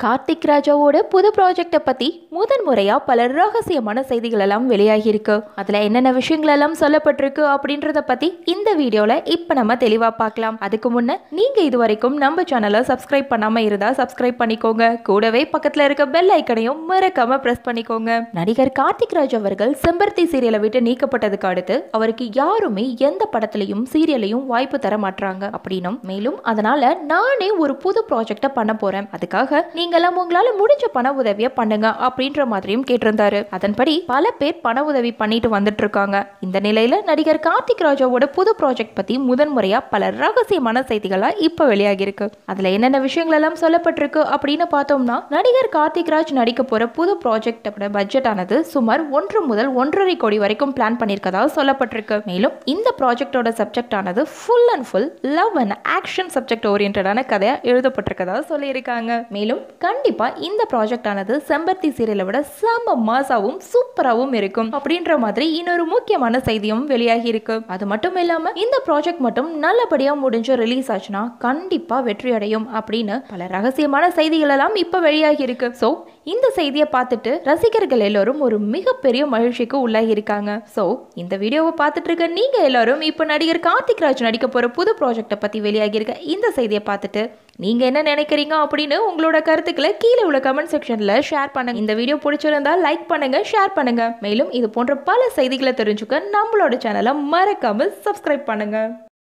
கார்த்திக் ராஜாவோட புது ப்ராஜெக்டை பத்தி முதன் முறையா பல ரகசியமான செய்திகள் எல்லாம் வெளியாகி இருக்கு அதுல என்னென்ன விஷயங்கள் எல்லாம் சொல்லப்பட்டிருக்கு அப்படின்றத பத்தி இந்த வீடியோல இப்ப நம்ம தெளிவா பார்க்கலாம் அதுக்கு முன்ன நீங்க இது வரைக்கும் நம்ம சேனலை சப்ஸ்கிரைப் பண்ணாம இருந்தா சப்ஸ்கிரைப் பண்ணிக்கோங்க கூடவே பக்கத்துல இருக்க பெல் ஐக்கனையும் மறக்காம பிரஸ் பண்ணிக்கோங்க நடிகர் கார்த்திக் ராஜ் அவர்கள் செம்பருத்தி சீரியலை விட்டு நீக்கப்பட்டதுக்கு அடுத்து அவருக்கு யாருமே எந்த படத்துலையும் சீரியலையும் வாய்ப்பு தர மாட்டாங்க அப்படின்னும் மேலும் அதனால நானே ஒரு புது ப்ராஜெக்டை பண்ண போறேன் அதுக்காக நீங்கெல்லாம் உங்களால முடிஞ்ச பண உதவியை பண்ணுங்க அப்படின்ற மாதிரியும் கேட்டிருந்தாரு அதன்படி பல பேர் பண உதவி பண்ணிட்டு வந்துட்டு இருக்காங்க இந்த நிலையில நடிகர் கார்த்திக் ராஜாவோட புது ப்ராஜெக்ட் பத்தி முதன்முறையா பல ரகசியமான செய்திகளா இப்ப வெளியாகி இருக்கு அதுல என்னென்ன விஷயங்கள் எல்லாம் சொல்லப்பட்டிருக்கு அப்படின்னு பார்த்தோம்னா நடிகர் கார்த்திக் ராஜ் நடிக்க போற புது ப்ராஜெக்டோட பட்ஜெட் ஆனது சுமார் ஒன்று முதல் ஒன்றரை கோடி வரைக்கும் பிளான் பண்ணியிருக்கதா சொல்லப்பட்டிருக்கு மேலும் இந்த ப்ராஜெக்டோட சப்ஜெக்ட் ஆனது full and full love and action subject ஓரியன்டான கதையா எழுதப்பட்டிருக்கதா சொல்லியிருக்காங்க மேலும் கண்டிப்பா இந்த ப்ராஜெக்ட் ஆனது செம்பருத்தி சீரியலை விட செம மாசாவும் சூப்பராகவும் இருக்கும் அப்படின்ற மாதிரி இன்னொரு முக்கியமான செய்தியும் வெளியாகி இருக்கு அது மட்டும் இல்லாம இந்த ப்ராஜெக்ட் மட்டும் நல்லபடியா முடிஞ்சு ரிலீஸ் ஆச்சுன்னா கண்டிப்பா வெற்றி அடையும் அப்படின்னு பல ரகசியமான செய்திகள் எல்லாம் இப்ப வெளியாகி இருக்கு சோ இந்த செய்தியை பார்த்துட்டு ரசிகர்கள் எல்லாரும் ஒரு மிகப்பெரிய மகிழ்ச்சிக்கு உள்ளாகி இருக்காங்க சோ இந்த வீடியோவை பார்த்துட்டு இருக்க நீங்க எல்லாரும் இப்ப நடிகர் கார்த்திக் ராஜ் நடிக்க போற புது ப்ராஜெக்டை பத்தி வெளியாகி இருக்க இந்த செய்தியை பார்த்துட்டு நீங்க என்ன நினைக்கிறீங்க அப்படின்னு உங்களோட கருத்துக்களை கீழே உள்ள கமெண்ட் செக்ஷன்ல ஷேர் பண்ணுங்க இந்த வீடியோ பிடிச்சிருந்தா லைக் பண்ணுங்க ஷேர் பண்ணுங்க மேலும் இது போன்ற பல செய்திகளை தெரிஞ்சுக்க நம்மளோட சேனலை மறக்காம சப்ஸ்கிரைப் பண்ணுங்க